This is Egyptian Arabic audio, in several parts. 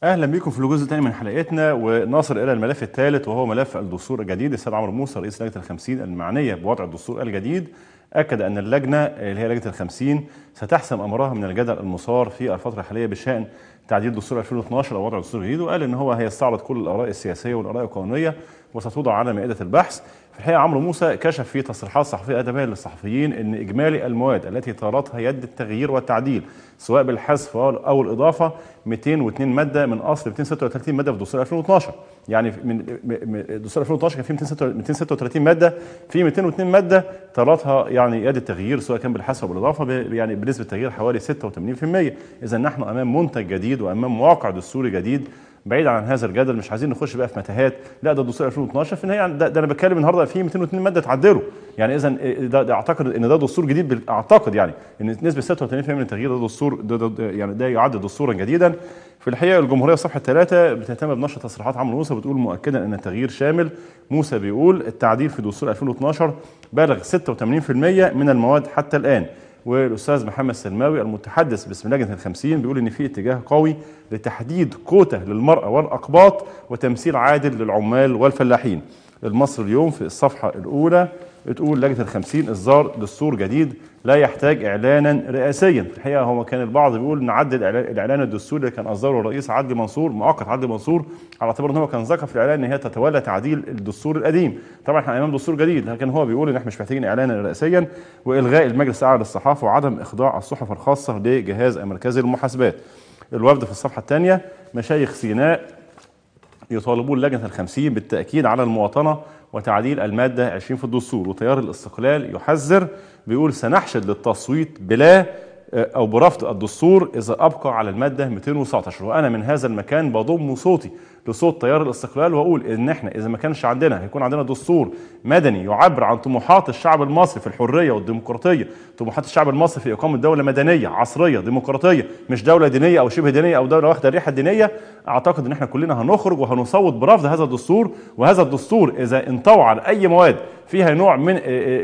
اهلا بكم في الجزء الثاني من حلقتنا ونصل الى الملف الثالث وهو ملف الدستور الجديد السيد عمرو موسى رئيس لجنه الخمسين المعنيه بوضع الدستور الجديد اكد ان اللجنه اللي هي لجنه الخمسين ستحسم امرها من الجدل المثار في الفتره الحاليه بشان تعديل دستور 2012 او وضع دستور جديد وقال ان هو هيستعرض كل الاراء السياسيه والاراء القانونيه وستوضع على مائده البحث في الحقيقه عمرو موسى كشف في تصريحات صحفيه ادبيه للصحفيين ان اجمالي المواد التي طالتها يد التغيير والتعديل سواء بالحذف او الاضافه 202 ماده من اصل 236 ماده في دستور 2012 يعني من دستور 2012 كان فيه 236 ماده في 202 ماده طالتها يعني يد التغيير سواء كان بالحذف او بالاضافه يعني بنسبه تغيير حوالي 86% اذا نحن امام منتج جديد وامام واقع دستوري جديد بعيد عن هذا الجدل مش عايزين نخش بقى في متاهات لا ده دستور 2012 في النهايه ده, ده انا بتكلم النهارده في 202 ماده تعدلوا يعني اذا ده, ده اعتقد ان ده دستور جديد اعتقد يعني ان نسبه 86% من التغيير ده دستور ده, ده يعني ده يعد دستورا جديدا في الحقيقه الجمهوريه صفحه ثلاثة بتهتم بنشر تصريحات عمرو موسى بتقول مؤكدا ان التغيير شامل موسى بيقول التعديل في دستور 2012 بالغ 86% من المواد حتى الان والاستاذ محمد سلماوي المتحدث باسم لجنه الخمسين بيقول ان في اتجاه قوي لتحديد كوتا للمراه والاقباط وتمثيل عادل للعمال والفلاحين. المصر اليوم في الصفحه الاولى بتقول لجنه الخمسين اصدار دستور جديد لا يحتاج اعلانا رئاسيا، في الحقيقه هو كان البعض بيقول نعدل الاعلان الدستوري اللي كان اصدره الرئيس عدلي منصور مؤقت عدلي منصور على اعتبار ان هو كان ذكر في الاعلان ان هي تتولى تعديل الدستور القديم، طبعا احنا امام دستور جديد لكن هو بيقول ان احنا مش محتاجين اعلانا رئاسيا والغاء المجلس الاعلى للصحافه وعدم اخضاع الصحف الخاصه لجهاز المركزي للمحاسبات. الوفد في الصفحه الثانيه مشايخ سيناء يطالبون لجنه الخمسين بالتاكيد على المواطنه وتعديل المادة 20 في الدستور وتيار الاستقلال يحذر بيقول سنحشد للتصويت بلا أو برفض الدستور إذا أبقى على المادة 219 وأنا من هذا المكان بضم صوتي لصوت تيار الاستقلال واقول ان احنا اذا ما كانش عندنا هيكون عندنا دستور مدني يعبر عن طموحات الشعب المصري في الحريه والديمقراطيه، طموحات الشعب المصري في اقامه دوله مدنيه عصريه ديمقراطيه، مش دوله دينيه او شبه دينيه او دوله واخده الريحه الدينيه، اعتقد ان احنا كلنا هنخرج وهنصوت برفض هذا الدستور، وهذا الدستور اذا انطوى على اي مواد فيها نوع من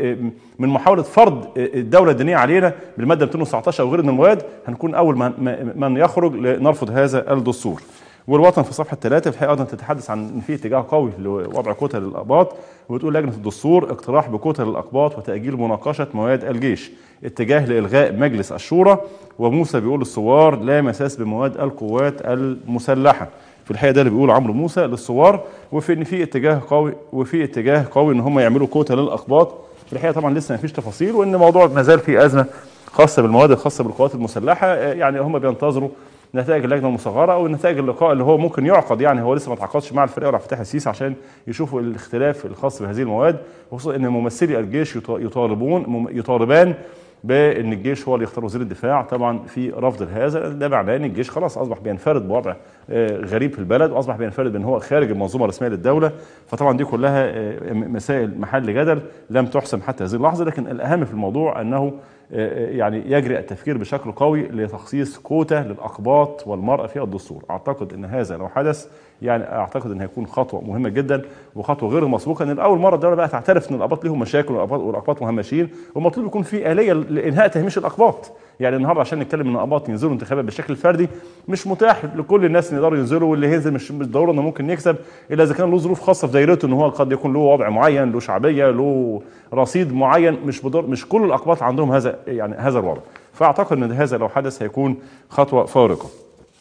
من محاوله فرض الدوله الدينيه علينا بالماده 219 او غير من المواد هنكون اول من يخرج لنرفض هذا الدستور. والوطن في صفحه ثلاثه في الحقيقه ايضا تتحدث عن ان في اتجاه قوي لوضع كوتا للاقباط وبتقول لجنه الدستور اقتراح بكوتا للاقباط وتاجيل مناقشه مواد الجيش اتجاه لالغاء مجلس الشورى وموسى بيقول للثوار لا مساس بمواد القوات المسلحه في الحقيقه ده اللي بيقول عمرو موسى للثوار وفي ان في اتجاه قوي وفي اتجاه قوي ان هم يعملوا كوتا للاقباط في الحقيقه طبعا لسه ما فيش تفاصيل وان الموضوع ما زال في ازمه خاصه بالمواد الخاصه بالقوات المسلحه يعني هم بينتظروا نتائج اللجنه المصغره او نتائج اللقاء اللي هو ممكن يعقد يعني هو لسه ما تعاقدش مع الفريق عبد الفتاح السيسي عشان يشوفوا الاختلاف الخاص بهذه المواد وخصوصا ان ممثلي الجيش يطالبون يطالبان بان الجيش هو اللي يختار وزير الدفاع طبعا في رفض لهذا ده معناه ان الجيش خلاص اصبح بينفرد بوضع غريب في البلد واصبح بينفرد بان هو خارج المنظومه الرسميه للدوله فطبعا دي كلها مسائل محل جدل لم تحسم حتى هذه اللحظه لكن الاهم في الموضوع انه يعني يجري التفكير بشكل قوي لتخصيص كوتا للاقباط والمراه في الدستور، اعتقد ان هذا لو حدث يعني اعتقد ان هيكون خطوه مهمه جدا وخطوه غير مسبوقه ان اول مره الدوله بقى تعترف ان الاقباط لهم مشاكل والاقباط مهمشين والمطلوب يكون في اليه لانهاء تهميش الاقباط، يعني النهارده عشان نتكلم ان الاقباط ينزلوا انتخابات بالشكل الفردي مش متاح لكل الناس ان يقدروا ينزلوا واللي هينزل مش بالضروره انه ممكن يكسب الا اذا كان له ظروف خاصه في دايرته ان هو قد يكون له وضع معين، له شعبيه، له رصيد معين مش بدور مش كل الاقباط عندهم هذا يعني هذا الوضع فاعتقد ان هذا لو حدث هيكون خطوه فارقه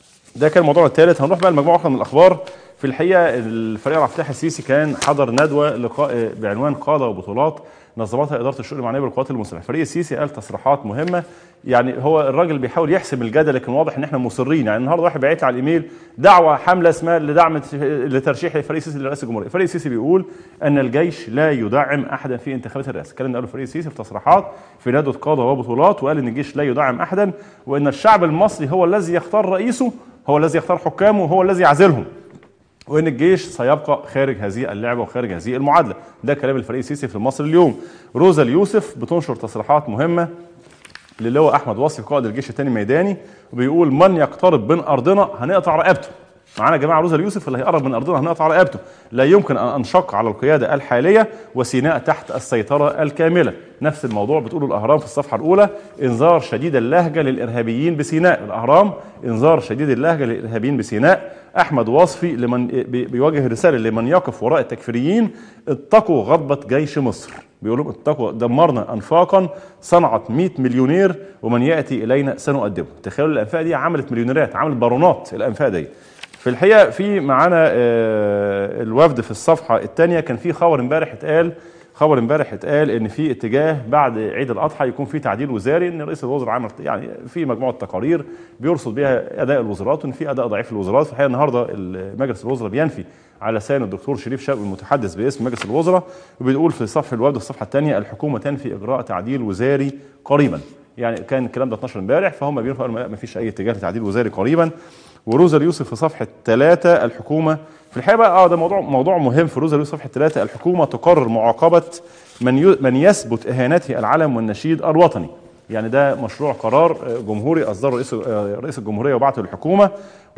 ده كان الموضوع الثالث هنروح بقى لمجموعه اخرى من الاخبار في الحقيقه الفريق عبد الفتاح السيسي كان حضر ندوه لقاء بعنوان قاده وبطولات نظمتها اداره الشؤون المعنيه بالقوات المسلحه فريق السيسي قال تصريحات مهمه يعني هو الراجل بيحاول يحسم الجدل لكن واضح ان احنا مصرين يعني النهارده واحد بعت على الايميل دعوه حمله اسمها لدعم لترشيح فريق السيسي لرئاسه الجمهوريه فريق السيسي بيقول ان الجيش لا يدعم احدا في انتخابات الرئاسه الكلام ده قاله فريق السيسي في تصريحات في ندوه قاده وبطولات وقال ان الجيش لا يدعم احدا وان الشعب المصري هو الذي يختار رئيسه هو الذي يختار حكامه وهو الذي يعزلهم وان الجيش سيبقى خارج هذه اللعبه وخارج هذه المعادله ده كلام الفريق السيسي في مصر اليوم روزا اليوسف بتنشر تصريحات مهمه للواء احمد وصفي قائد الجيش الثاني الميداني وبيقول من يقترب من ارضنا هنقطع رقبته معانا يا جماعه روزا اليوسف اللي هيقرب من ارضنا هنقطع رقبته لا يمكن ان انشق على القياده الحاليه وسيناء تحت السيطره الكامله نفس الموضوع بتقوله الاهرام في الصفحه الاولى انذار شديد اللهجه للارهابيين بسيناء الاهرام انذار شديد اللهجه للارهابيين بسيناء احمد وصفي لمن بي- بيوجه رساله لمن يقف وراء التكفيريين اتقوا غضبه جيش مصر بيقول لهم اتقوا دمرنا انفاقا صنعت 100 مليونير ومن ياتي الينا سنؤدبه تخيلوا الانفاق دي عملت مليونيرات عملت بارونات الانفاق دي في الحقيقه في معانا آه، الوفد في الصفحه الثانيه كان في خبر امبارح اتقال خبر امبارح اتقال ان في اتجاه بعد عيد الاضحى يكون في تعديل وزاري ان رئيس الوزراء عمل يعني في مجموعه تقارير بيرصد بها اداء الوزارات وان في اداء ضعيف للوزارات في الحقيقه النهارده مجلس الوزراء بينفي على لسان الدكتور شريف شوقي المتحدث باسم مجلس الوزراء وبيقول في صفحه الوفد الصفحه الثانيه الحكومه تنفي اجراء تعديل وزاري قريبا يعني كان الكلام ده 12 امبارح فهم بيقولوا قالوا ما فيش اي اتجاه لتعديل وزاري قريبا وروزا اليوسف في صفحه ثلاثه الحكومه في الحقيقه بقى اه ده موضوع موضوع مهم في روزا اليوسف صفحه ثلاثه الحكومه تقرر معاقبه من ي- من يثبت اهانته العلم والنشيد الوطني يعني ده مشروع قرار آه، جمهوري اصدره رئيس آه، رئيس الجمهوريه وبعته للحكومه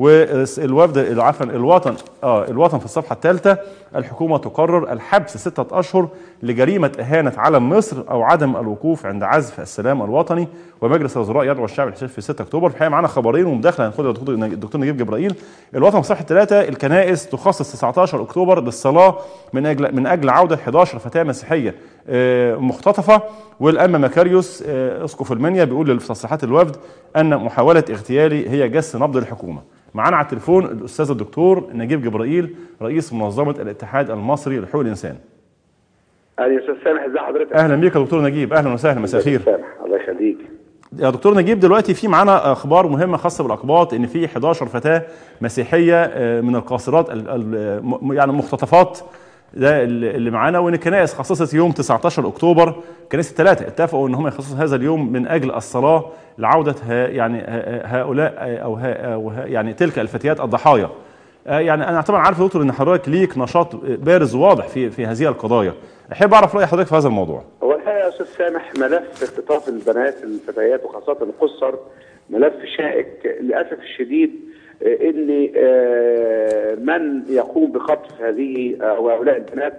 والوفد عفوا الوطن اه الوطن في الصفحه الثالثه الحكومه تقرر الحبس سته اشهر لجريمه اهانه علم مصر او عدم الوقوف عند عزف السلام الوطني ومجلس الوزراء يدعو الشعب للاحتفال في 6 اكتوبر في الحقيقه معانا خبرين ومداخله هناخدها الدكتور الدكتور نجيب جبرائيل الوطن في صفحه ثلاثه الكنائس تخصص 19 اكتوبر للصلاه من اجل من اجل عوده 11 فتاه مسيحيه آه، مختطفه والأما مكاريوس آه، اسقف المنيا بيقول لتصريحات الوفد ان محاوله اغتيالي هي جس نبض الحكومه معانا على التليفون الاستاذ الدكتور نجيب جبرائيل رئيس منظمه الاتحاد المصري لحقوق الانسان اهلا يا استاذ سامح ازي حضرتك؟ اهلا بيك يا دكتور نجيب اهلا وسهلا مساء الخير سامح الله يخليك يا دكتور نجيب دلوقتي في معانا اخبار مهمه خاصه بالاقباط ان في 11 فتاه مسيحيه آه، من القاصرات ال- ال- م- يعني مختطفات ده اللي اللي معانا وان الكنائس خصصت يوم 19 اكتوبر كنائس الثلاثه اتفقوا ان هم يخصصوا هذا اليوم من اجل الصلاه لعوده ها يعني ها- هؤلاء او ها أو ها يعني تلك الفتيات الضحايا آه، يعني انا طبعا عارف يا دكتور ان حضرتك ليك نشاط بارز واضح في في هذه القضايا احب اعرف راي حضرتك في هذا الموضوع هو الحقيقه يا استاذ سامح ملف اختطاف البنات الفتيات وخاصه القصر ملف شائك للاسف الشديد آه، ان آه، من يقوم بخطف هذه او هؤلاء البنات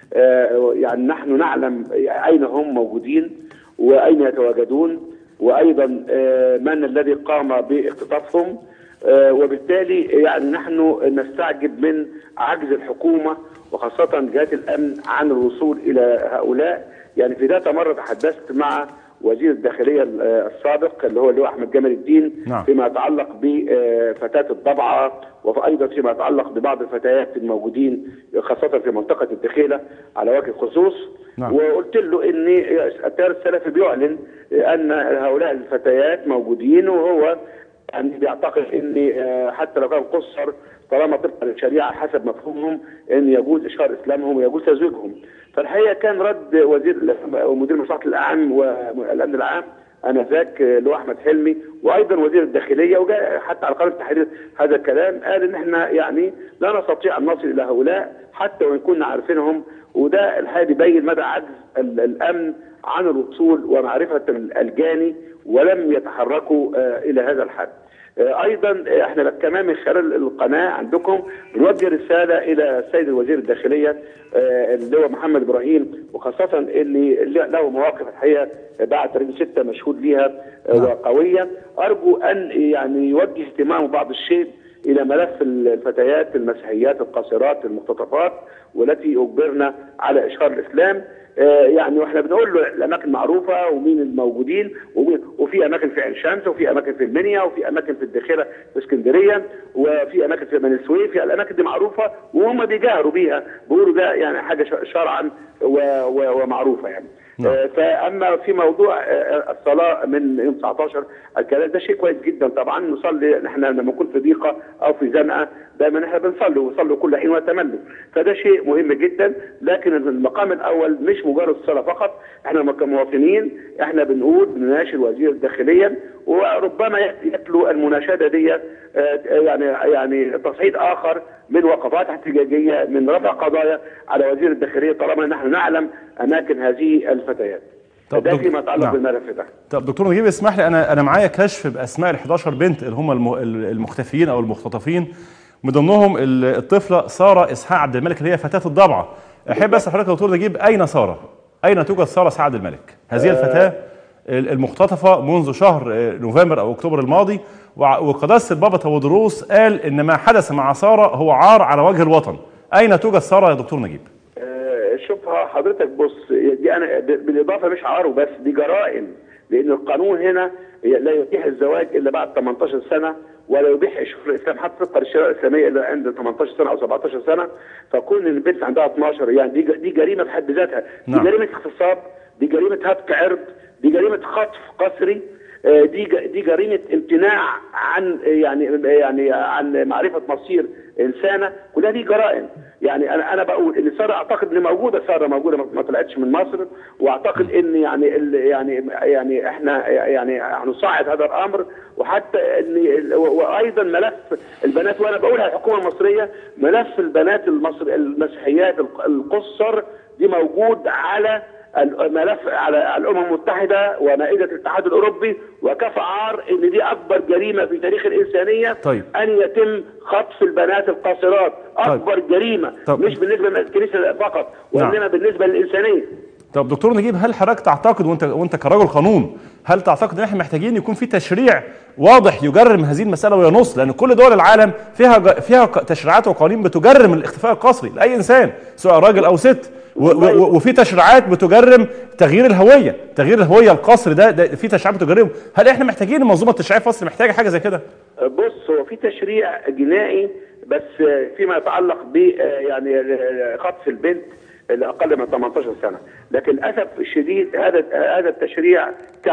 آه، يعني نحن نعلم اين هم موجودين واين يتواجدون وايضا آه، من الذي قام باختطافهم آه، وبالتالي يعني نحن نستعجب من عجز الحكومه وخاصه جهات الامن عن الوصول الى هؤلاء يعني في ذات مره تحدثت مع وزير الداخليه آه، السابق اللي هو اللي هو احمد جمال الدين نعم. فيما يتعلق بفتاه الضبعه وايضا فيما يتعلق ببعض الفتيات الموجودين خاصه في منطقه الدخيله على وجه الخصوص نعم. وقلت له ان التيار السلفي بيعلن ان هؤلاء الفتيات موجودين وهو يعني بيعتقد ان آه، حتى لو كان قصر طالما طبقا للشريعه حسب مفهومهم ان يجوز اشهار اسلامهم ويجوز تزويجهم فالحقيقه كان رد وزير ومدير مصلحه الاعم والامن العام انذاك اللي هو احمد حلمي وايضا وزير الداخليه وجاء حتى على قناه التحرير هذا الكلام قال ان احنا يعني لا نستطيع ان نصل الى هؤلاء حتى وان كنا عارفينهم وده الحقيقه بيبين مدى عجز ال- الامن عن الوصول ومعرفه الجاني ولم يتحركوا آه، الى هذا الحد. آه، ايضا آه، احنا كمان من خلال القناه عندكم بنوجه رساله الى السيد الوزير الداخليه آه، اللي هو محمد ابراهيم وخاصه اللي اللي له مواقف الحقيقه بعد تاريخ 6 مشهود ليها آه، نعم. وقويه ارجو ان يعني يوجه اهتمامه بعض الشيء الى ملف الفتيات المسيحيات القاصرات المختطفات والتي اجبرنا على اشهار الاسلام آه، يعني واحنا بنقول له الاماكن معروفه ومين الموجودين ومين- وفي اماكن في عين شمس وفي اماكن في المنيا وفي اماكن في الداخله في اسكندريه وفي اماكن في بني سويف الاماكن دي معروفه وهم بيجاهروا بيها بيقولوا ده يعني حاجه ش- شرعا و- و- ومعروفه يعني نعم. آه، فاما في موضوع آه، الصلاه من يوم 19 الكلام ده شيء كويس جدا طبعا نصلي نحن لما نكون في ضيقه او في زنقه دايما احنا بنصلي ونصلي كل حين وتملوا فده شيء مهم جدا لكن المقام الاول مش مجرد الصلاه فقط احنا كمواطنين احنا بنقول بنناشد وزير الداخليه وربما يتلو المناشده دي آه، يعني يعني تصعيد اخر من وقفات احتجاجيه من رفع قضايا على وزير الداخليه طالما نحن نعلم اماكن هذه الفتيات طب ده دكتور- فيما يتعلق نعم. بالملف ده طب دكتور نجيب اسمح لي انا انا معايا كشف باسماء ال 11 بنت اللي هم الم- المختفيين او المختطفين من ضمنهم ال- الطفله ساره اسحاق عبد الملك اللي هي فتاه الضبعه احب بس حضرتك يا دكتور نجيب اين ساره؟ اين توجد ساره سعد الملك؟ هذه الفتاه ال- المختطفه منذ شهر آه، نوفمبر او اكتوبر الماضي وع- وقداسه البابا تودروس قال ان ما حدث مع ساره هو عار على وجه الوطن اين توجد ساره يا دكتور نجيب آه، شوفها حضرتك بص دي انا ب- بالاضافه مش عار بس دي جرائم لان القانون هنا لا يتيح الزواج الا بعد 18 سنه ولا يبيح اشهار الاسلام حتى طبقا للشريعه الاسلاميه الا عند 18 سنه او 17 سنه فكون ان البنت عندها 12 يعني دي ج- دي جريمه في حد ذاتها دي نعم. جريمه اغتصاب دي جريمه هتك عرض دي جريمه خطف قسري آه، دي ج- دي جريمه امتناع عن يعني يعني عن معرفه مصير انسانه كلها دي جرائم يعني انا انا بقول ان ساره اعتقد ان موجوده ساره موجوده ما- ما طلعتش من مصر واعتقد ان يعني ال- يعني يعني احنا يعني هنصعد هذا الامر وحتى ان ال- و- وايضا ملف البنات وانا بقولها الحكومه المصريه ملف البنات المصر المسيحيات الق- القصر دي موجود على الملف على الامم المتحده ومائده الاتحاد الاوروبي وكفى عار ان دي اكبر جريمه في تاريخ الانسانيه طيب. ان يتم خطف البنات القاصرات اكبر جريمه طب. مش بالنسبه للكنيسه فقط نعم. وانما بالنسبه للانسانيه طب دكتور نجيب هل حضرتك تعتقد وانت وانت كرجل قانون هل تعتقد ان احنا محتاجين يكون في تشريع واضح يجرم هذه المساله وينص لان كل دول العالم فيها ج- فيها ق- تشريعات وقوانين بتجرم الاختفاء القسري لاي انسان سواء راجل او ست و- و- و- وفي تشريعات بتجرم تغيير الهويه تغيير الهويه القسري ده, ده في تشريعات بتجرمه هل احنا محتاجين المنظومه التشريعيه في مصر محتاجه حاجه زي كده بص هو في تشريع جنائي بس فيما يتعلق ب يعني خطف البنت اللي اقل من 18 سنه لكن للاسف الشديد هذا هذا التشريع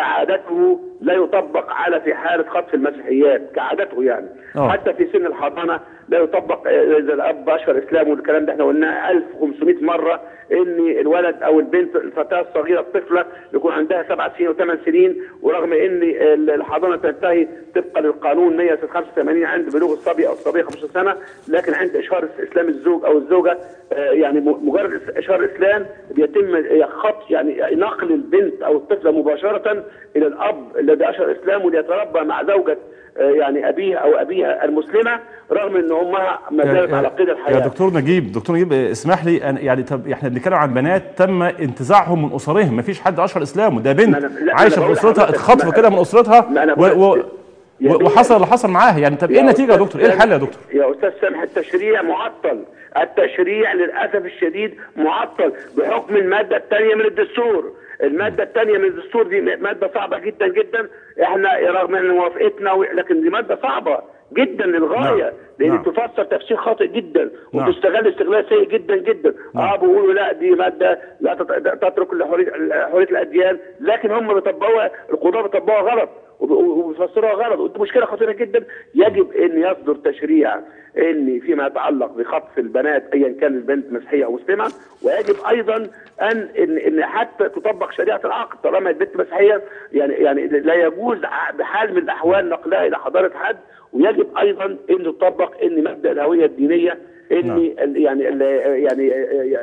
كعادته لا يطبق على في حاله خطف المسيحيات كعادته يعني آه. حتى في سن الحضانه لا يطبق آه، اذا الاب بشر اسلام والكلام ده احنا قلناه 1500 مره ان الولد او البنت الفتاه الصغيره الطفله يكون عندها سبع سنين وثمان سنين ورغم ان الحضانه تنتهي طبقا للقانون 185 عند بلوغ الصبي او الصبيه 15 سنه لكن عند اشهار اسلام الزوج او الزوجه آه، يعني م- مجرد اشهار الاسلام بيتم خط يعني نقل البنت او الطفله مباشره الى الاب الذي اشهر اسلامه ليتربى مع زوجه آه، يعني ابيها او ابيها المسلمه رغم ان امها ما زالت على قيد يا الحياه دكتور نجيب دكتور نجيب آه، اسمح لي أنا يعني طب احنا بنتكلم عن بنات تم انتزاعهم من اسرهم ما فيش حد اشهر اسلامه ده بنت ما أنا- لا، ما عايشه أنا في بقول اسرتها لحضرتك- اتخطفوا ما- كده من اسرتها ما أنا و بقول- و يا و- وحصل اللي حصل معاها يعني طب ايه النتيجه يا أستاذ دكتور ايه الحل يا دكتور يا استاذ سامح التشريع معطل التشريع للاسف الشديد معطل بحكم الماده الثانيه من الدستور الماده الثانيه من الدستور دي ماده صعبه جدا جدا احنا رغم ان موافقتنا و- لكن دي ماده صعبه جدا للغايه نعم. لان نعم. تفسر تفسير خاطئ جدا نعم. وتستغل استغلال سيء جدا جدا اه بيقولوا لا دي ماده لا تت- تترك لحريه حريه الاديان لكن هم بيطبقوها القضاه بيطبقوها غلط وب- وبيفسروها غلط ودي مشكله خطيره جدا يجب ان يصدر تشريع ان فيما يتعلق بخطف البنات ايا كان البنت مسيحيه او مسلمه ويجب ايضا ان ان ان حتى تطبق شريعه العقد طالما البنت مسيحيه يعني يعني لا يجوز ع- بحال من الاحوال نقلها الى حضاره حد ويجب ايضا ان تطبق ان مبدا الهويه الدينيه ان نعم. ال- يعني ال- يعني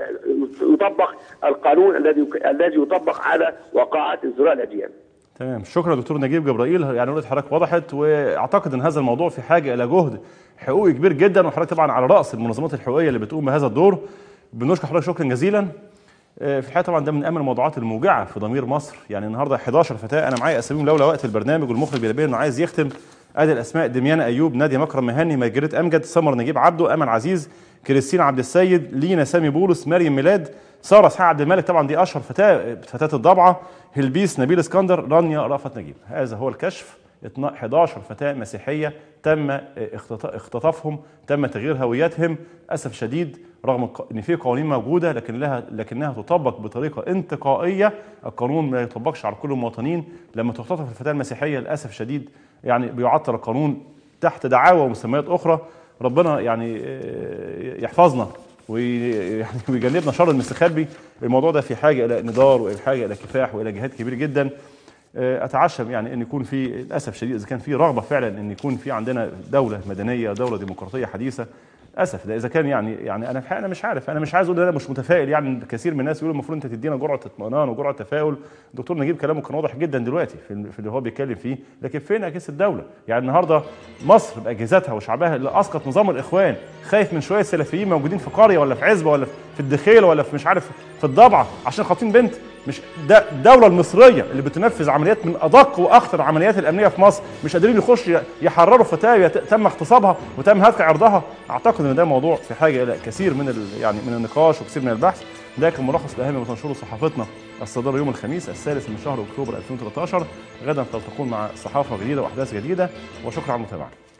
يطبق القانون الذي الذي يطبق على وقاعات ازدراء الاديان تمام شكرا دكتور نجيب جبرائيل يعني رؤيه حضرتك وضحت واعتقد ان هذا الموضوع في حاجه الى جهد حقوقي كبير جدا وحضرتك طبعا على راس المنظمات الحقوقيه اللي بتقوم بهذا الدور بنشكر حضرتك شكرا جزيلا آه، في الحقيقه طبعا ده من اهم الموضوعات الموجعه في ضمير مصر يعني النهارده 11 فتاه انا معايا اساميهم لولا وقت البرنامج والمخرج بينبه انه عايز يختم ادي الاسماء دميانه ايوب ناديه مكرم مهني مجريت امجد سمر نجيب عبده امل عزيز كريستين عبد السيد لينا سامي بولس مريم ميلاد ساره اسحاق عبد الملك طبعا دي اشهر فتاه فتاه الضبعه هلبيس نبيل اسكندر رانيا رأفت نجيب هذا هو الكشف 11 فتاه مسيحيه تم اختط- اختطافهم تم تغيير هويتهم اسف شديد رغم الق- ان في قوانين موجوده لكن لها لكنها تطبق بطريقه انتقائيه القانون ما يطبقش على كل المواطنين لما تختطف الفتاه المسيحيه للاسف شديد يعني بيعطل القانون تحت دعاوى ومسميات اخرى ربنا يعني آه، يحفظنا ويعني ويجنبنا شر المستخبي الموضوع ده في حاجه الى نضال والى حاجه الى كفاح والى جهاد كبير جدا آه، اتعشم يعني ان يكون في للاسف شديد اذا كان في رغبه فعلا ان يكون في عندنا دوله مدنيه دوله ديمقراطيه حديثه اسف ده اذا كان يعني يعني انا الحقيقه انا مش عارف انا مش عايز اقول ان انا مش متفائل يعني كثير من الناس يقولوا المفروض انت تدينا جرعه اطمئنان وجرعه تفاؤل الدكتور نجيب كلامه كان واضح جدا دلوقتي في ال- في اللي هو بيتكلم فيه لكن فين اجهزه الدوله يعني النهارده مصر باجهزتها وشعبها اللي اسقط نظام الاخوان خايف من شويه سلفيين موجودين في قريه ولا في عزبه ولا في الدخيل ولا في مش عارف في الضبعه عشان خاطين بنت مش ده الدوله المصريه اللي بتنفذ عمليات من ادق واخطر العمليات الامنيه في مصر مش قادرين يخش يحرروا فتاوى يت- تم اغتصابها وتم هتك عرضها اعتقد ان ده موضوع في حاجه الى كثير من ال- يعني من النقاش وكثير من البحث ده كان ملخص الاهم ما تنشره صحافتنا الصادره يوم الخميس الثالث من شهر اكتوبر 2013 غدا تلتقون مع صحافه جديده واحداث جديده وشكرا على المتابعه